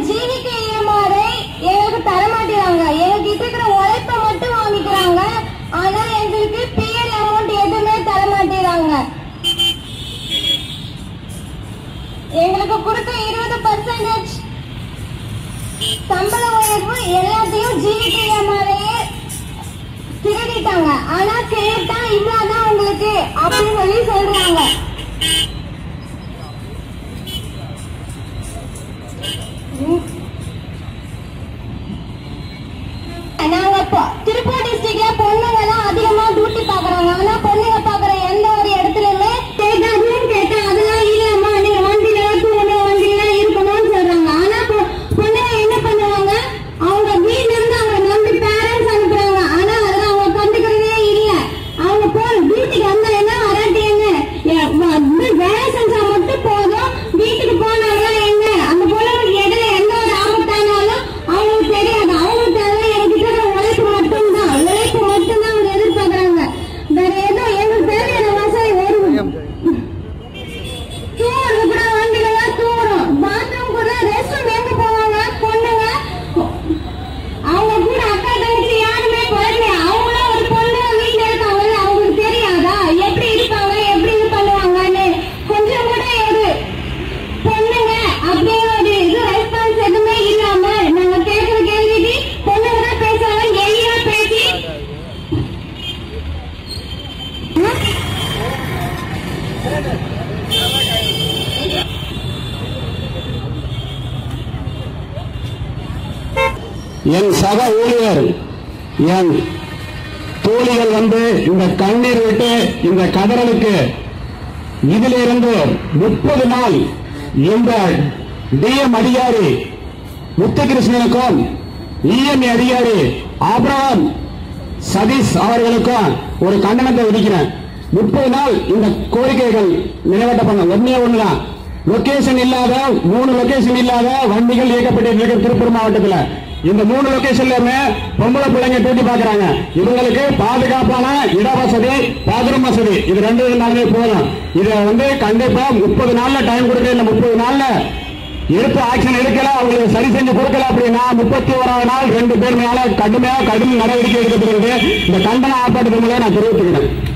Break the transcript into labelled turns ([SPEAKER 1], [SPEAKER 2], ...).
[SPEAKER 1] ஜீவிக்க இயமாறு எங்களுக்கு தர மாட்டேறாங்க எங்க கிட்ட இருக்கிற உழைப்ப மட்டும் வாங்கிக்கிறாங்க ஆனா எங்களுக்கு பிஎல் அமௌண்ட் எதுவுமே தர மாட்டேறாங்க எங்களுக்கு கொடுத்த இருபது பர்சன்டேஜ் சம்பள உயர்வு எல்லாத்தையும் ஜீவிக்க இயமாறையே திருடிட்டாங்க ஆனா கேட்டா இவ்வளவுதான் உங்களுக்கு அப்படின்னு சொல்லி சொல்றாங்க நாங்க இப்போ திருப்பூர் டிஸ்ட்ரிக்ட்ல பொண்ணுங்க எல்லாம் அதிகமா டியூட்டி பாக்குறாங்க ஆனா பொண்ணுங்க பாக்குற எந்த ஒரு இடத்துலயுமே கேட்காதுன்னு கேட்டா அதெல்லாம் இல்லம்மா நீங்க வண்டியில தூங்கணும் வண்டியில இருக்கணும்னு சொல்றாங்க ஆனா பொ- பொண்ணுங்க என்ன பண்ணுவாங்க அவங்க வீட்ல இருந்து அவங்க நம்பி பேரண்ட்ஸ் அனுப்புறாங்க ஆனா அதெல்லாம் அவங்க கண்டுக்கிறதே இல்ல அவங்க போற வீட்டுக்கு வந்தா என்ன வராட்டி என்ன எ- வ- வந்து வேலை செஞ்சா மட்டும் போதும் வீட்டுக்கு போனாலும் என்ன அந்த பொண்ணுங்களுக்கு இடையில எந்த ஒரு ஆபத்தானாலும் அவங்களுக்கு தெரியாது அவங்களுக்கு தேவை எனக்கு இருக்கிற உழைப்பு மட்டும்தான் உழைப்பு மட்டும்தான் அவங்க எதிர்பார்க்கறாங்க வேற எதுவும் எங்களுக்கு தேவையான வசதி ஒரு தூங்குறது கூட வண்டியில தான் தூங்குறோம் பாத்ரூம் கூட ரெஸ்ட் ரூம் எங்க போவாங்க பொண்ணுங்க அவங்க கூட அக்கா தங்கச்சி யாருமே பிறக்கல அவங்களும் ஒரு பொண்ணு வீட்டுல இருக்காங்கல்ல அவங்களுக்கு தெரியாதா எப்படி இருப்பாங்க எப்படி இது பண்ணுவாங்கன்னு கொஞ்சம் கூட ஒரு பொண்ணுங்க அப்படிங்கிற ஒரு இது ரெஸ்பான்ஸ் எதுவுமே இல்லாம நாங்க கேட்கிற கேள்விக்கு பொண்ணுங்க தான் பேசுறாங்க எளியா பேசி
[SPEAKER 2] என் சக ஊழியர் என் தோழிகள் வந்து இந்த கண்ணீர் விட்டு இந்த கதறலுக்கு இதிலிருந்து முப்பது நாள் இந்த டிஎம் அதிகாரி முத்துகிருஷ்ணனுக்கும் இஎம்ஏ அதிகாரி ஆபிரகாம் சதீஷ் அவர்களுக்கும் ஒரு கண்டனத்தை விதிக்கிறேன் முப்பது நாள் இந்த கோரிக்கைகள் நிறைவேற்றப்படும் ஒன்னே ஒண்ணுதான் லொகேஷன் இல்லாத மூணு லொகேஷன் இல்லாத வண்டிகள் இயக்கப்பட்டு இருக்கு திருப்பூர் மாவட்டத்துல இந்த மூணு லொகேஷன்லயுமே பொம்பளை பிள்ளைங்க டியூட்டி பாக்குறாங்க இவங்களுக்கு பாதுகாப்பான இட வசதி பாத்ரூம் வசதி இது ரெண்டு இருந்தாலுமே போதும் இதை வந்து கண்டிப்பா முப்பது நாள்ல டைம் கொடுக்க இந்த முப்பது நாள்ல எடுத்து ஆக்ஷன் எடுக்கல அவங்களுக்கு சரி செஞ்சு கொடுக்கல அப்படின்னா முப்பத்தி ஓராவது நாள் ரெண்டு பேர் மேல கடுமையா கடும் நடவடிக்கை எடுக்கப்பட்டு இந்த கண்டன ஆர்ப்பாட்டத்தின் மூலம் நான் தெரிவித்துக்கிறேன்